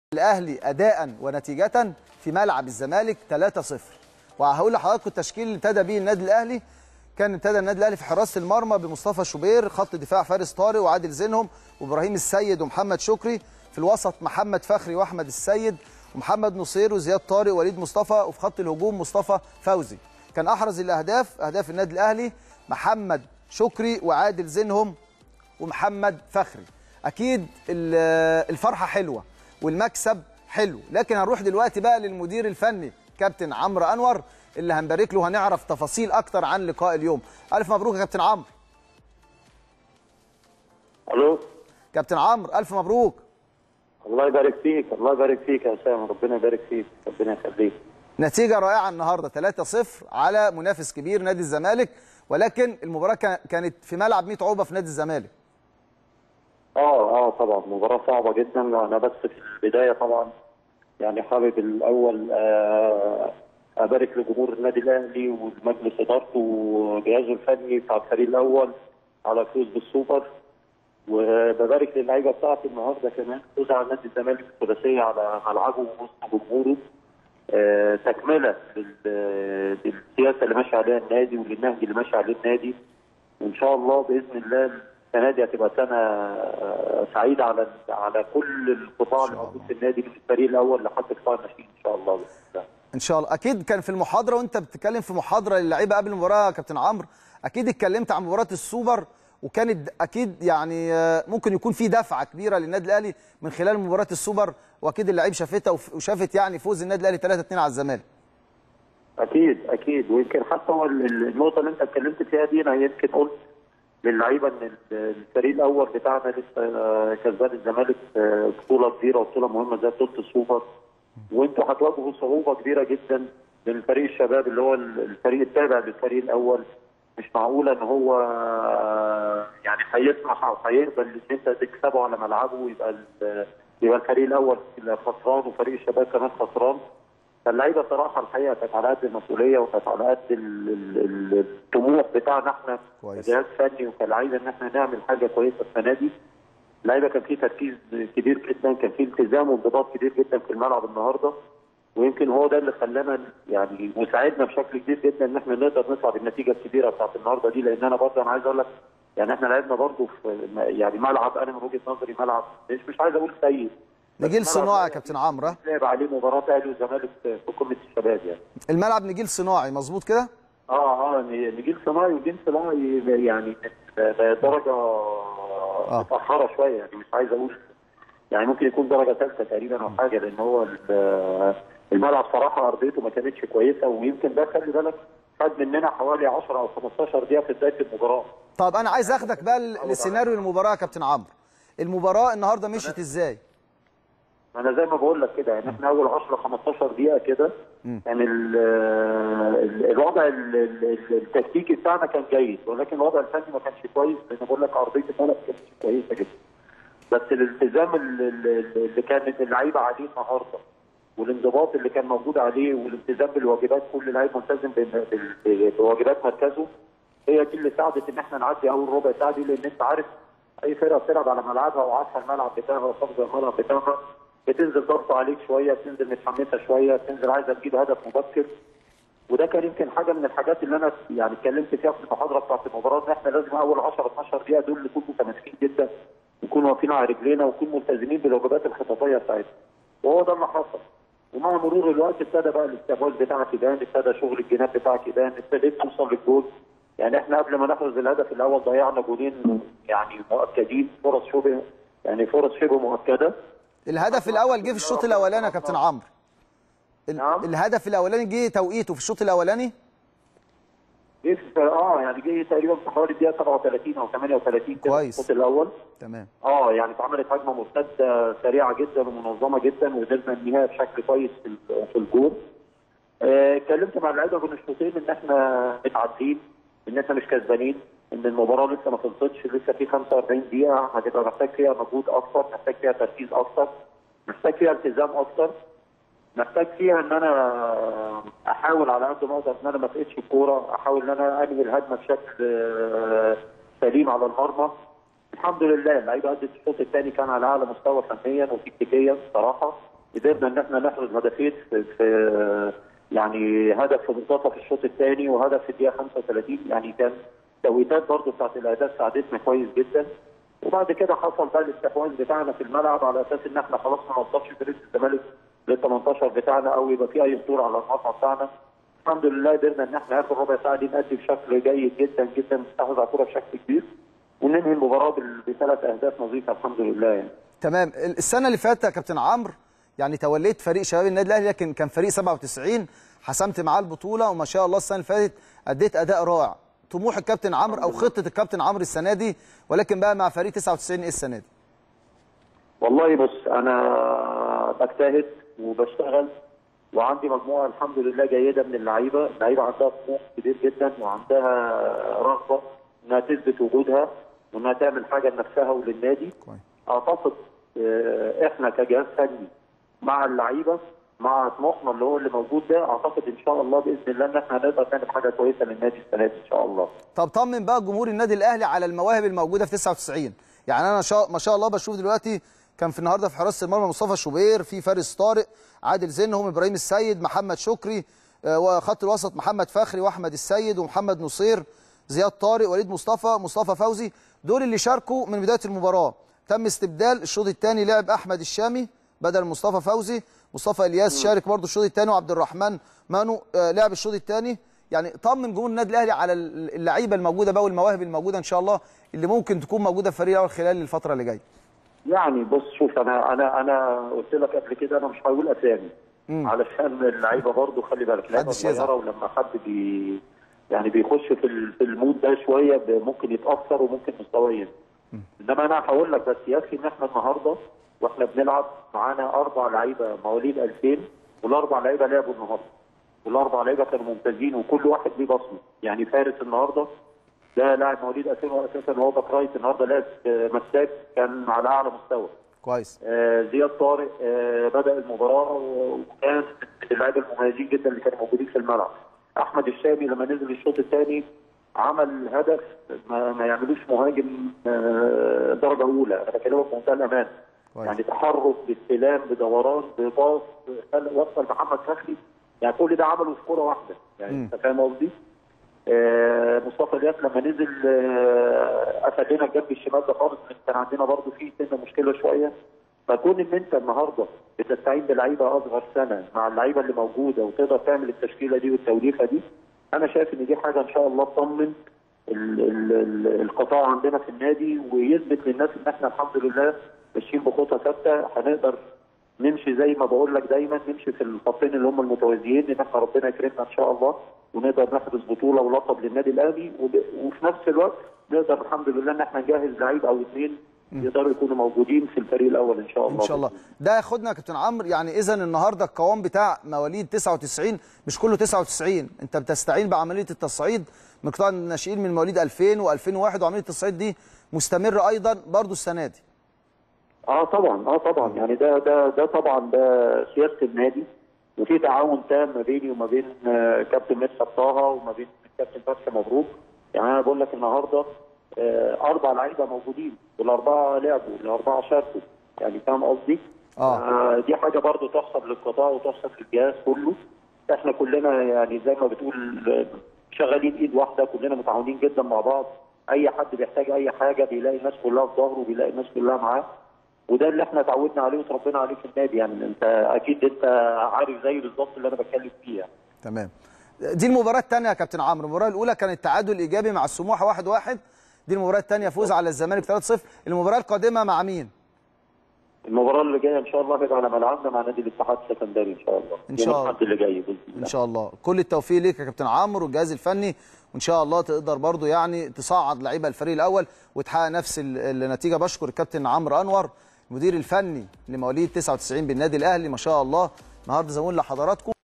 الاهلي اداء ونتيجه في ملعب الزمالك 3-0 وهقول لحضراتكم التشكيل اللي ابتدى بيه النادي الاهلي كان ابتدى النادي الاهلي في حراسه المرمى بمصطفى شوبير خط دفاع فارس طارق وعادل زينهم وابراهيم السيد ومحمد شكري في الوسط محمد فخري واحمد السيد ومحمد نصير وزياد طارق ووليد مصطفى وفي خط الهجوم مصطفى فوزي كان احرز الاهداف اهداف النادي الاهلي محمد شكري وعادل زينهم ومحمد فخري اكيد الفرحه حلوه والمكسب حلو لكن هنروح دلوقتي بقى للمدير الفني كابتن عمرو انور اللي هنبارك له هنعرف تفاصيل اكتر عن لقاء اليوم الف مبروك يا كابتن عمرو الو كابتن عمرو الف مبروك الله يبارك فيك الله يبارك فيك يا اسامه ربنا يبارك فيك ربنا يخليك نتيجه رائعه النهارده 3-0 على منافس كبير نادي الزمالك ولكن المباراه كانت في ملعب 100 عقبه في نادي الزمالك اه اه طبعا مباراه صعبه جدا انا بس في البدايه طبعا يعني حابب الاول آه ابارك لجمهور النادي الاهلي ومجلس ادارته وجهازه الفني بتاع الفريق الاول على الفوز بالسوبر وببارك للعيبه بتاعتي النهارده كمان فوز على نادي الزمالك الثلاثيه على ملعبه ووسط جمهوره آه تكمله للسياسه اللي ماشي عليها النادي وللنهج اللي ماشي عليه النادي وان شاء الله باذن الله السنه دي هتبقى سنه سعيده على على كل القطاع اللي موجود في النادي من الفريق الاول لحد قطاع الناشئين ان شاء الله ان شاء الله اكيد كان في المحاضره وانت بتتكلم في محاضره للعيبه قبل المباراه يا كابتن عمرو اكيد اتكلمت عن مباراه السوبر وكانت اكيد يعني ممكن يكون في دفعه كبيره للنادي الاهلي من خلال مباراه السوبر واكيد اللعيب شافتها وشافت يعني فوز النادي الاهلي 3 2 على الزمالك اكيد اكيد ويمكن حتى هو النقطه اللي انت اتكلمت فيها دي انا يمكن قلت للعيبه ان الفريق الاول بتاعنا لسه كسبان الزمالك بطوله كبيره وبطوله مهمه زي بطوله السوبر وانتوا هتواجهوا صعوبه كبيره جدا من فريق الشباب اللي هو الفريق التابع للفريق الاول مش معقوله ان هو يعني هيسمح او هيقبل ان انت تكسبه على ملعبه ويبقى يبقى الفريق الاول خسران وفريق الشباب كمان خسران فاللعيبه صراحه الحقيقه كانت على قد المسؤوليه وكانت على قد الطموح بتاعنا احنا كجهاز فني وكلاعيبه ان احنا نعمل حاجه كويسه السنه دي. اللعيبه كان في تركيز كبير جدا كان في التزام وانضباط كبير جدا في الملعب النهارده ويمكن هو ده اللي خلانا يعني وساعدنا بشكل كبير جدا ان احنا نقدر نطلع بالنتيجه الكبيره بتاعت النهارده دي لان انا برضه انا عايز اقول لك يعني احنا لعبنا برضه في يعني ملعب انا من وجهه نظري ملعب مش مش عايز اقول سيء نجيل صناعي يا كابتن عمرو لعب عليه مباراه اهلي وزمالك في قمه الشباب يعني الملعب نجيل صناعي مظبوط كده؟ اه اه نجيل صناعي ونجيل صناعي يعني درجه آه. متاخره شويه يعني مش عايز اقول يعني ممكن يكون درجه ثالثه تقريبا او حاجه لان هو الملعب صراحه ارضيته ما كانتش كويسه ويمكن ده خلي بالك خد مننا حوالي 10 او 15 دقيقه في بدايه المباراه طب انا عايز اخدك بقى لسيناريو المباراه يا كابتن عمرو المباراه النهارده مشيت ازاي؟ انا زي ما بقول لك كده يعني احنا اول 10 15 دقيقه كده كان ال ال الوضع التكتيكي بتاعنا كان جيد ولكن الوضع الفني ما كانش كويس لان بقول لك ارضيه الملعب كانت كويسه جدا بس الالتزام اللي كانت اللعيبه عليه النهارده والانضباط اللي كان موجود عليه والالتزام بالواجبات كل لعيب ملتزم بواجبات مركزه هي دي اللي ساعدت ان احنا نعدي اول ربع ساعه دي لان انت عارف اي فرقه بتلعب على ملعبها وعارفه الملعب بتاعها وحافظه الملعب بتاعها بتنزل ضغط عليك شويه بتنزل متحمسه شويه بتنزل عايزه تجيب هدف مبكر وده كان يمكن حاجه من الحاجات اللي انا يعني اتكلمت فيها في المحاضره بتاعت المباراه ان احنا لازم اول 10 12 دقيقه دول نكون متماسكين جدا نكون واقفين على رجلينا ونكون ملتزمين بالواجبات الخططيه بتاعتنا وهو ده اللي حصل ومع مرور الوقت ابتدى بقى الاستحواذ بتاعك يبان ابتدى شغل الجناب بتاعك يبان ابتديت توصل للجول يعني احنا قبل ما نحرز الهدف الاول ضيعنا جولين يعني مؤكدين فرص شبه يعني فرص شبه مؤكده الهدف الاول جه في الشوط الاولاني يا كابتن عمرو نعم الهدف الاولاني جه توقيته في الشوط الاولاني جه في اه يعني جه تقريبا في حوالي الدقيقه 37 او 38 كده كويس الشوط الاول تمام اه يعني اتعملت هجمه مرتده سريعه جدا ومنظمه جدا وقدرنا ننهيها بشكل كويس في في الجول اتكلمت آه مع اللعيبه بين الشوطين ان احنا متعادلين ان احنا مش كسبانين ان المباراه لسه ما خلصتش لسه في 45 دقيقه هتبقى محتاج فيها مجهود اكتر محتاج فيها تركيز اكتر محتاج فيها التزام اكتر محتاج فيها ان انا احاول على قد ما اقدر ان انا ما افقدش الكوره احاول ان انا انهي الهجمه بشكل سليم على المرمى الحمد لله اللعيبه ادت الشوط الثاني كان على اعلى مستوى فنيا وتكتيكيا صراحه قدرنا ان احنا نحرز هدفين في, في يعني هدف في منتصف الشوط الثاني وهدف في الدقيقه 35 يعني كان توقيتات برضه بتاعت الاهداف ساعدتنا كويس جدا وبعد كده حصل بقى الاستحواذ بتاعنا في الملعب على اساس ان احنا خلاص ما نوصلش فريق الزمالك لل 18 بتاعنا او يبقى في اي خطوره على المرمى بتاعنا الحمد لله قدرنا ان احنا اخر ربع ساعه دي نأدي بشكل جيد جدا جدا نستحوذ على الكوره بشكل كبير وننهي المباراه بال- بثلاث اهداف نظيفه الحمد لله يعني. تمام السنه اللي فاتت يا كابتن عمرو يعني توليت فريق شباب النادي الاهلي لكن كان فريق 97 حسمت معاه البطوله وما شاء الله السنه اللي فاتت اديت اداء رائع طموح الكابتن عمرو او خطه الكابتن عمرو السنه دي ولكن بقى مع فريق 99 ايه السنه دي والله بص انا بجتهد وبشتغل وعندي مجموعه الحمد لله جيده من اللعيبه، اللعيبه عندها طموح كبير جدا وعندها رغبه انها تثبت وجودها وانها تعمل حاجه لنفسها وللنادي. كويس اعتقد آه، احنا كجهاز فني مع اللعيبه مع طموحنا اللي هو اللي موجود ده اعتقد ان شاء الله باذن الله ان احنا هنقدر نعمل حاجه كويسه للنادي السنه دي ان شاء الله. طب طمن بقى جمهور النادي الاهلي على المواهب الموجوده في 99 يعني انا شاء ما شاء الله بشوف دلوقتي كان في النهارده في حراسه المرمى مصطفى شوبير في فارس طارق عادل زينهم ابراهيم السيد محمد شكري آه، وخط الوسط محمد فخري واحمد السيد ومحمد نصير زياد طارق وليد مصطفى مصطفى فوزي دول اللي شاركوا من بدايه المباراه تم استبدال الشوط الثاني لعب احمد الشامي بدل مصطفى فوزي مصطفى الياس شارك برضه الشوط الثاني وعبد الرحمن مانو آه، لعب الشوط الثاني يعني طمن جمهور النادي الاهلي على اللعيبه الموجوده بقى والمواهب الموجوده ان شاء الله اللي ممكن تكون موجوده في فريق الاول خلال الفتره اللي جايه يعني بص شوف انا انا انا قلت لك قبل كده انا مش هقول اسامي علشان اللعيبه برضه خلي بالك لعيبه محدش يزعل. صغيره ولما حد بي يعني بيخش في ال- في المود ده شويه ب- ممكن يتاثر وممكن مستواه ينزل. انما انا هقول لك بس يكفي ان احنا النهارده واحنا بنلعب معانا اربع لعيبه مواليد 2000 والاربع لعيبه لعبوا النهارده والاربع لعيبه كانوا ممتازين وكل واحد ليه بصمه يعني فارس النهارده ده لاعب مواليد 2000 واساسا هو باك رايت النهارده لعب آه، مساك كان على اعلى مستوى كويس آه، زياد طارق آه، بدا المباراه وكان من اللعيبه المميزين جدا اللي كانوا موجودين في الملعب. احمد الشامي لما نزل الشوط الثاني عمل هدف ما, ما يعملوش مهاجم آه، درجه اولى انا بكلمك بمنتهى الامان. كويس. يعني تحرك باستلام بدوران بباص خل- وصل محمد فخري يعني كل ده عمله في كوره واحده يعني انت فاهم قصدي؟ آه، مصطفى الياس لما نزل آه، قفل لنا الجنب الشمال ده خالص كان عندنا برضه فيه سنه مشكله شويه فكون ان انت النهارده بتستعين بلعيبه اصغر سنه مع اللعيبه اللي موجوده وتقدر تعمل التشكيله دي والتوليفه دي انا شايف ان دي حاجه ان شاء الله تطمن ال- ال- ال- القطاع عندنا في النادي ويثبت للناس ان احنا الحمد لله ماشيين بخطى ثابته هنقدر نمشي زي ما بقول لك دايما نمشي في الخطين اللي هم المتوازيين ان احنا ربنا يكرمنا ان شاء الله ونقدر نحرز بطوله ولقب للنادي الاهلي وب- وفي نفس الوقت نقدر الحمد لله ان احنا نجهز لعيب او اثنين يقدروا يكونوا موجودين في الفريق الاول ان شاء الله ان شاء الله ده ياخدنا يا كابتن عمرو يعني اذا النهارده القوام بتاع مواليد 99 مش كله 99 انت بتستعين بعمليه التصعيد من قطاع الناشئين من مواليد 2000 و2001 وعمليه التصعيد دي مستمره ايضا برضو السنه دي اه طبعا اه طبعا يعني ده ده ده طبعا ده سياسه النادي وفي تعاون تام ما بيني وما بين آه، كابتن مدحت طه وما بين كابتن فتحي مبروك يعني انا بقول لك النهارده آه، اربع لعيبه موجودين والاربعه لعبوا الاربعه شاركوا يعني فاهم قصدي؟ آه. آه، دي حاجه برضو تحسب للقطاع وتحسب للجهاز كله احنا كلنا يعني زي ما بتقول آه، شغالين ايد واحده كلنا متعاونين جدا مع بعض اي حد بيحتاج اي حاجه بيلاقي الناس كلها في ظهره وبيلاقي الناس كلها معاه وده اللي احنا اتعودنا عليه وتربينا عليه في النادي يعني انت اكيد انت عارف زي بالظبط اللي انا بتكلم فيه يعني. تمام دي المباراه الثانيه يا كابتن عمرو المباراه الاولى كانت تعادل ايجابي مع السموحه 1-1 دي المباراه الثانيه فوز على الزمالك 3-0 المباراه القادمه مع مين المباراه اللي جايه ان شاء الله هتبقى على ملعبنا مع نادي الاتحاد السكندري ان شاء الله إن شاء يوم الله. الأحد اللي جاي باذن الله ان شاء الله كل التوفيق ليك يا كابتن عمرو والجهاز الفني وان شاء الله تقدر برضو يعني تصعد لعيبه الفريق الاول وتحقق نفس ال- النتيجه بشكر الكابتن عمرو انور المدير الفني لمواليد 99 بالنادي الاهلي ما شاء الله النهارده زي ما قلنا لحضراتكم